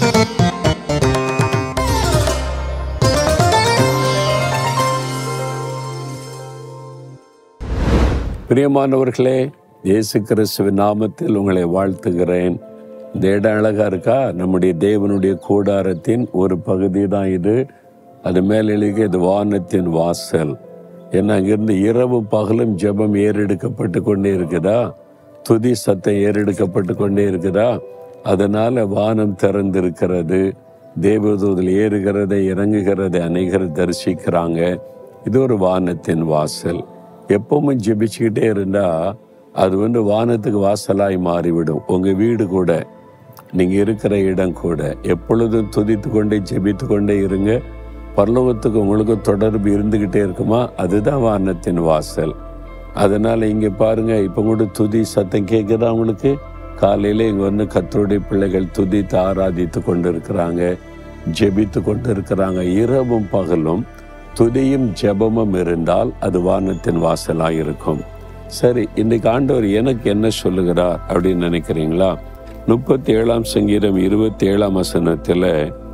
பிரியமானவர்களே இயேசு கிறிஸ்துவின் நாமத்தில் உங்களை வாழ்த்துகிறேன் இந்த இடம் அழகா இருக்கா நம்முடைய தேவனுடைய கூடாரத்தின் ஒரு பகுதி தான் இது அது மேல் எழுதிய இது வானத்தின் வாசல் ஏன்னா அங்கிருந்து இரவு பகலும் ஜெபம் ஏறெடுக்கப்பட்டு கொண்டே இருக்குதா துதி சத்தம் ஏறெடுக்கப்பட்டு கொண்டே இருக்குதா அதனால வானம் திறந்திருக்கிறது தேவதூதில் ஏறுகிறதை இறங்குகிறதை அநேகர் தரிசிக்கிறாங்க இது ஒரு வானத்தின் வாசல் எப்பவும் ஜெபிச்சுக்கிட்டே இருந்தா அது வந்து வானத்துக்கு வாசலாய் மாறிவிடும் உங்க வீடு கூட நீங்க இருக்கிற இடம் கூட எப்பொழுதும் துதித்து கொண்டே ஜெபித்து கொண்டே இருங்க பரலோகத்துக்கு உங்களுக்கு தொடர்பு இருந்துகிட்டே இருக்குமா அதுதான் வானத்தின் வாசல் அதனால இங்க பாருங்க இப்ப கூட துதி சத்தம் கேட்குதா உங்களுக்கு காலையில இங்க வந்து கத்தருடைய பிள்ளைகள் துதித்து ஆராதித்து கொண்டு இருக்கிறாங்க ஜெபித்து கொண்டு இருக்கிறாங்க இரவும் பகலும் துதியும் ஜெபமும் இருந்தால் அது வானத்தின் வாசலாக இருக்கும் சரி இன்னைக்கு ஆண்டவர் எனக்கு என்ன சொல்லுகிறார் அப்படின்னு நினைக்கிறீங்களா முப்பத்தி ஏழாம் சங்கீதம் இருபத்தி ஏழாம் வசனத்தில்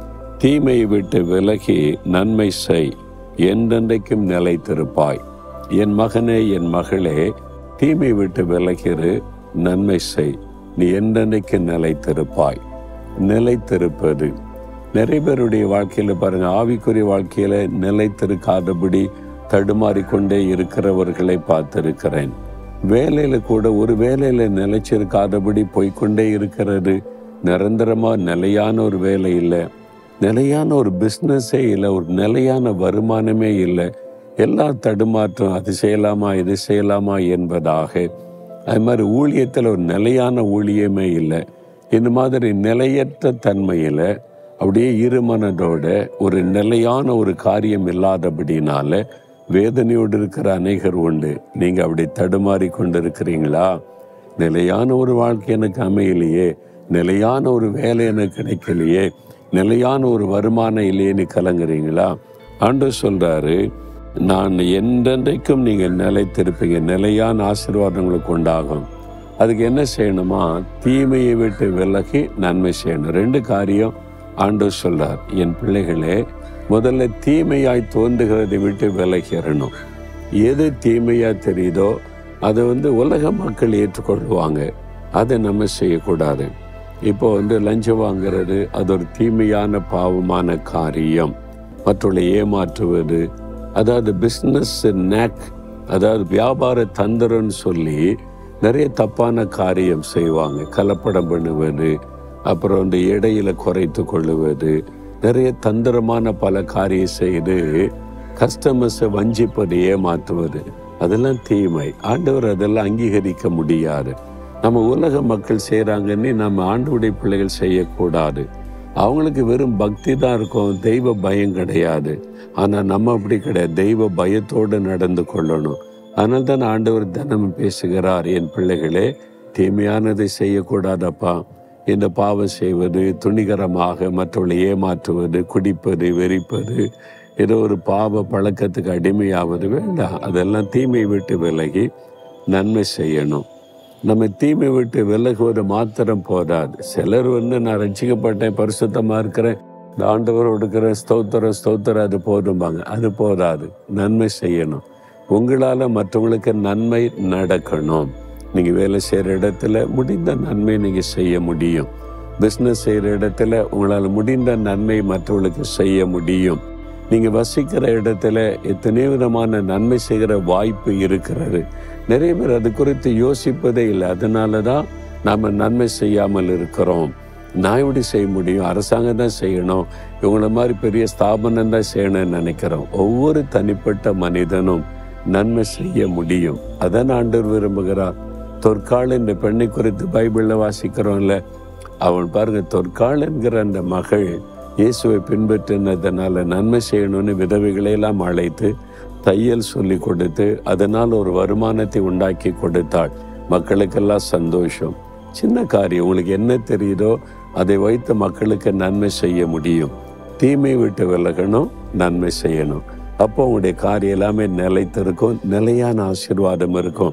தீமையை விட்டு விலகி நன்மை செய் என்றென்றைக்கும் நிலைத்திருப்பாய் என் மகனே என் மகளே தீமை விட்டு விலகிரு நன்மை செய் நீ என்றென்றைக்கு நிலைத்திருப்பாய் நிலைத்திருப்பது நிறைய பேருடைய வாழ்க்கையில பாருங்க ஆவிக்குரிய வாழ்க்கையில நிலைத்திருக்காதபடி தடுமாறிக்கொண்டே இருக்கிறவர்களை பார்த்திருக்கிறேன் வேலையில கூட ஒரு வேலையில நிலைச்சிருக்காதபடி போய்க்கொண்டே இருக்கிறது நிரந்தரமா நிலையான ஒரு வேலை இல்லை நிலையான ஒரு பிஸ்னஸே இல்லை ஒரு நிலையான வருமானமே இல்லை எல்லாம் தடுமாற்றம் அது செய்யலாமா இது செய்யலாமா என்பதாக அது மாதிரி ஊழியத்தில் ஒரு நிலையான ஊழியமே இல்லை இந்த மாதிரி நிலையற்ற தன்மையில் அப்படியே இருமனதோட ஒரு நிலையான ஒரு காரியம் இல்லாதபடினால வேதனையோடு இருக்கிற அநேகர் உண்டு நீங்கள் அப்படி தடுமாறி கொண்டு இருக்கிறீங்களா நிலையான ஒரு வாழ்க்கை எனக்கு அமையலையே நிலையான ஒரு வேலை எனக்கு கிடைக்கலையே நிலையான ஒரு வருமானம் இல்லையேன்னு கலங்குறீங்களா ஆண்டு சொல்றாரு நான் என்றென்றைக்கும் நீங்கள் நிலைத்திருப்பீங்க நிலையான ஆசீர்வாதங்களுக்கு உண்டாகும் அதுக்கு என்ன செய்யணுமா தீமையை விட்டு விலகி நன்மை செய்யணும் ரெண்டு காரியம் ஆண்டவர் சொல்றார் என் பிள்ளைகளே முதல்ல தீமையாய் தோன்றுகிறதை விட்டு விலகிறணும் எது தீமையா தெரியுதோ அதை வந்து உலக மக்கள் ஏற்றுக்கொள்வாங்க அதை நம்ம செய்யக்கூடாது இப்போ வந்து லஞ்சம் வாங்குறது அது ஒரு தீமையான பாவமான காரியம் மற்றவர்களை ஏமாற்றுவது அதாவது பிஸ்னஸ் நேக் அதாவது வியாபார தந்திரம்னு சொல்லி நிறைய தப்பான காரியம் செய்வாங்க கலப்படம் பண்ணுவது அப்புறம் வந்து இடையில குறைத்து கொள்ளுவது நிறைய தந்திரமான பல காரியம் செய்து கஸ்டமர்ஸை வஞ்சிப்பது ஏமாற்றுவது அதெல்லாம் தீமை ஆண்டவர் அதெல்லாம் அங்கீகரிக்க முடியாது நம்ம உலக மக்கள் செய்கிறாங்கன்னு நம்ம ஆண்டவுடைய பிள்ளைகள் செய்யக்கூடாது அவங்களுக்கு வெறும் பக்தி தான் இருக்கும் தெய்வ பயம் கிடையாது ஆனால் நம்ம அப்படி கிடையாது தெய்வ பயத்தோடு நடந்து கொள்ளணும் அதனால தான் ஆண்டவர் தினமும் பேசுகிறார் என் பிள்ளைகளே தீமையானதை செய்யக்கூடாதப்பா இந்த பாவம் செய்வது துணிகரமாக மற்றவர்களை ஏமாற்றுவது குடிப்பது வெறிப்பது ஏதோ ஒரு பாவ பழக்கத்துக்கு அடிமையாவது வேண்டாம் அதெல்லாம் தீமை விட்டு விலகி நன்மை செய்யணும் நம்ம தீமை விட்டு விலகுவது மாத்திரம் போதாது சிலர் வந்து நான் ரசிக்கப்பட்டேன் பரிசுத்தமா இருக்கிறேன் இந்த ஆண்டவர் கொடுக்குற ஸ்தோத்திரம் ஸ்தோத்திரம் அது போதும்பாங்க அது போதாது நன்மை செய்யணும் உங்களால மற்றவங்களுக்கு நன்மை நடக்கணும் நீங்க வேலை செய்யற இடத்துல முடிந்த நன்மை நீங்க செய்ய முடியும் பிஸ்னஸ் செய்யற இடத்துல உங்களால் முடிந்த நன்மை மற்றவர்களுக்கு செய்ய முடியும் நீங்க வசிக்கிற இடத்துல எத்தனை விதமான நன்மை செய்கிற வாய்ப்பு இருக்கிறது நிறைய பேர் அது குறித்து யோசிப்பதே இல்லை அதனால தான் நாம நன்மை செய்யாமல் இருக்கிறோம் நான் எப்படி செய்ய முடியும் அரசாங்கம் தான் செய்யணும் இவங்கள மாதிரி பெரிய ஸ்தாபனம் தான் செய்யணும்னு நினைக்கிறோம் ஒவ்வொரு தனிப்பட்ட மனிதனும் நன்மை செய்ய முடியும் அதான் ஆண்டவர் விரும்புகிறார் தொற்கால் என்ற பெண்ணை குறித்து பைபிளில் வாசிக்கிறோம்ல அவன் பாருங்க தொற்கால் என்கிற அந்த மகள் இயேசுவை பின்பற்றினதுனால நன்மை செய்யணும்னு விதவைகளை எல்லாம் அழைத்து தையல் சொல்லி கொடுத்து அதனால் ஒரு வருமானத்தை உண்டாக்கி கொடுத்தாள் மக்களுக்கெல்லாம் சந்தோஷம் சின்ன காரியம் உங்களுக்கு என்ன தெரியுதோ அதை வைத்து மக்களுக்கு நன்மை செய்ய முடியும் தீமை விட்டு விலகணும் நன்மை செய்யணும் அப்போ உங்களுடைய காரியம் எல்லாமே நிலைத்திருக்கும் நிலையான ஆசீர்வாதம் இருக்கும்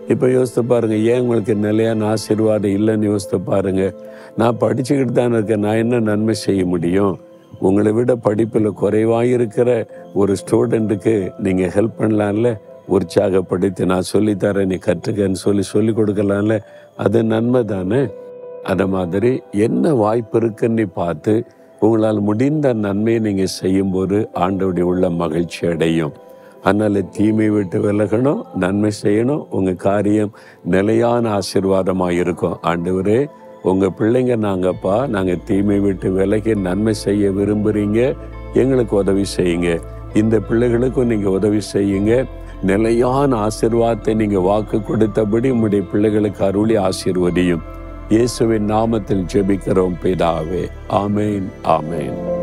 இப்போ யோசித்து பாருங்க ஏன் உங்களுக்கு நிலையான ஆசீர்வாதம் இல்லைன்னு யோசித்து பாருங்க நான் படிச்சுக்கிட்டு தான் இருக்கேன் நான் என்ன நன்மை செய்ய முடியும் உங்களை விட படிப்பில் குறைவாக இருக்கிற ஒரு ஸ்டூடெண்ட்டுக்கு நீங்கள் ஹெல்ப் பண்ணலாம்ல உற்சாகப்படுத்தி நான் சொல்லித்தரேன் நீ கற்றுக்கன்னு சொல்லி சொல்லி கொடுக்கலாம்ல அது நன்மை தானே அந்த மாதிரி என்ன வாய்ப்பு இருக்குன்னு பார்த்து உங்களால் முடிந்த நன்மையை நீங்கள் செய்யும்போது ஆண்டவுடைய உள்ள மகிழ்ச்சி அடையும் அதனால தீமை விட்டு விலகணும் நன்மை செய்யணும் உங்கள் காரியம் நிலையான ஆசீர்வாதமாக இருக்கும் ஆண்டவரே உங்கள் பிள்ளைங்க நாங்கப்பா நாங்கள் தீமை விட்டு விலகி நன்மை செய்ய விரும்புகிறீங்க எங்களுக்கு உதவி செய்யுங்க இந்த பிள்ளைகளுக்கும் நீங்கள் உதவி செய்யுங்க நிலையான ஆசீர்வாதத்தை நீங்கள் வாக்கு கொடுத்தபடி உங்களுடைய பிள்ளைகளுக்கு அருளி ஆசீர்வதியும் இயேசுவின் நாமத்தில் ஜெபிக்கிறோம் பிதாவே ஆமேன் ஆமேன்